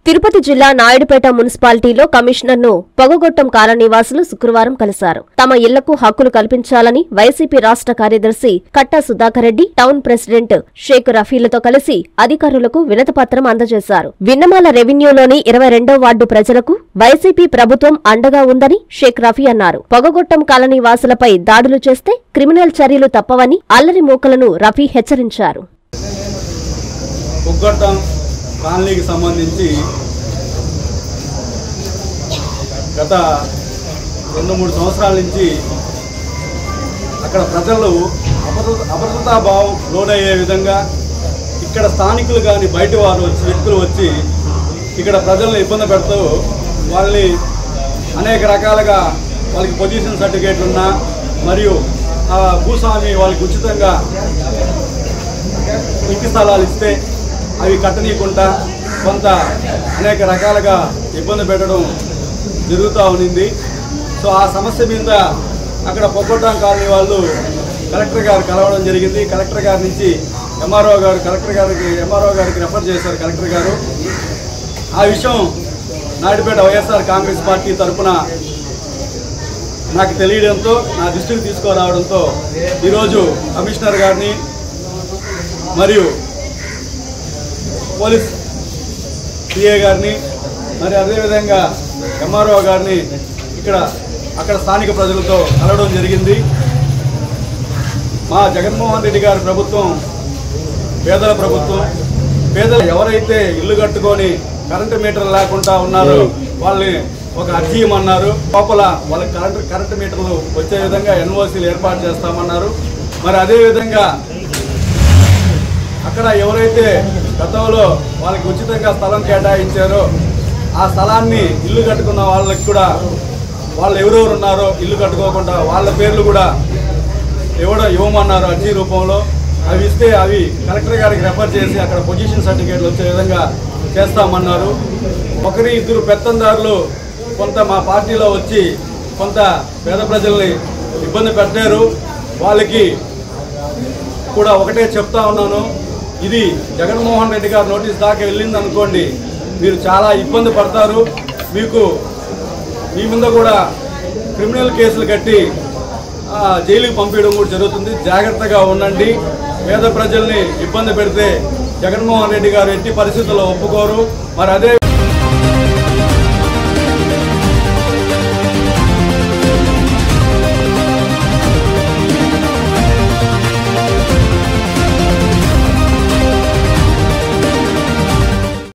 తిరుపతి జిల్లా నాయుడుపేట మున్సిపాలిటీలో కమిషనర్ను పొగగొట్టం కాలనీవాసులు శుక్రవారం కలిశారు తమ ఇళ్లకు హక్కులు కల్పించాలని వైసీపీ రాష్ట్ర కార్యదర్శి కట్టా సుధాకర్ రెడ్డి టౌన్ ప్రెసిడెంట్ షేక్ రఫీలతో కలిసి అధికారులకు వినతిపత్రం అందజేశారు విన్నమాల రెవెన్యూలోని ఇరవై రెండో వార్డు ప్రజలకు వైసీపీ ప్రభుత్వం అండగా ఉందని షేక్ రఫీ అన్నారు పొగగొట్టం కాలనీ వాసులపై దాడులు చేస్తే క్రిమినల్ చర్యలు తప్పవని అల్లరి మూకలను రఫీ హెచ్చరించారు కుగ్గొట్టం కాలనీకి సంబంధించి గత రెండు మూడు సంవత్సరాల నుంచి అక్కడ ప్రజలు అభద్రత అభద్రతాభావం లోనయ్యే విధంగా ఇక్కడ స్థానికులు కానీ బయట వారు వచ్చి వ్యక్తులు వచ్చి ఇక్కడ ప్రజలను ఇబ్బంది పెడుతూ వాళ్ళని అనేక రకాలుగా వాళ్ళకి పొజిషన్ సర్టిఫికేట్లు ఉన్నా మరియు ఆ భూస్వామి వాళ్ళకి ఉచితంగా ఇంటి స్థలాలు ఇస్తే అవి కట్టనీయకుండా కొంత అనేక రకాలుగా ఇబ్బంది పెట్టడం జరుగుతూ ఉన్నింది సో ఆ సమస్య మీద అక్కడ పొగ్గొట్టం కాలనీ వాళ్ళు కలెక్టర్ గారు కలవడం జరిగింది కలెక్టర్ గారి నుంచి ఎంఆర్ఓ గారు కలెక్టర్ గారికి ఎంఆర్ఓ గారికి రెఫర్ చేశారు కలెక్టర్ గారు ఆ విషయం నాయుడుపేట వైఎస్ఆర్ కాంగ్రెస్ పార్టీ తరఫున నాకు తెలియడంతో నా దృష్టికి తీసుకురావడంతో ఈరోజు కమిషనర్ గారిని మరియు పోలీస్ సిఏ గారిని మరి అదేవిధంగా ఎంఆర్ఓ గారిని ఇక్కడ అక్కడ స్థానిక ప్రజలతో కలవడం జరిగింది మా జగన్మోహన్ రెడ్డి గారి ప్రభుత్వం పేదల ప్రభుత్వం పేదలు ఎవరైతే ఇల్లు కట్టుకొని కరెంటు మీటర్ లేకుండా ఉన్నారో వాళ్ళని ఒక అర్జీ ఇవ్వమన్నారు లోపల వాళ్ళకి కరెంటు కరెంటు మీటర్లు వచ్చే విధంగా ఎన్ఓసీలు ఏర్పాటు చేస్తామన్నారు మరి అదేవిధంగా అక్కడ ఎవరైతే గతంలో వాళ్ళకి ఉచితంగా స్థలం కేటాయించారో ఆ స్థలాన్ని ఇల్లు కట్టుకున్న వాళ్ళకి కూడా వాళ్ళు ఎవరెవరు ఉన్నారో ఇల్లు కట్టుకోకుండా వాళ్ళ పేర్లు కూడా ఇవ్వడం ఇవ్వమన్నారు అర్జీ రూపంలో అవి ఇస్తే అవి కలెక్టర్ గారికి రెఫర్ చేసి అక్కడ పొజిషన్ సర్టిఫికేట్లు వచ్చే విధంగా చేస్తామన్నారు ఒకరి ఇద్దరు పెత్తందారులు కొంత మా పార్టీలో వచ్చి కొంత పేద ప్రజల్ని ఇబ్బంది పెట్టారు వాళ్ళకి కూడా ఒకటే చెప్తా ఉన్నాను ఇది జగన్మోహన్ రెడ్డి గారు నోటీస్ దాకా వెళ్ళింది అనుకోండి మీరు చాలా ఇబ్బంది పడతారు మీకు మీ మీద కూడా క్రిమినల్ కేసులు కట్టి ఆ, జైలుకి పంపించడం కూడా జరుగుతుంది జాగ్రత్తగా ఉండండి పేద ప్రజల్ని ఇబ్బంది పెడితే జగన్మోహన్ రెడ్డి గారు ఎట్టి పరిస్థితుల్లో ఒప్పుకోరు మరి అదే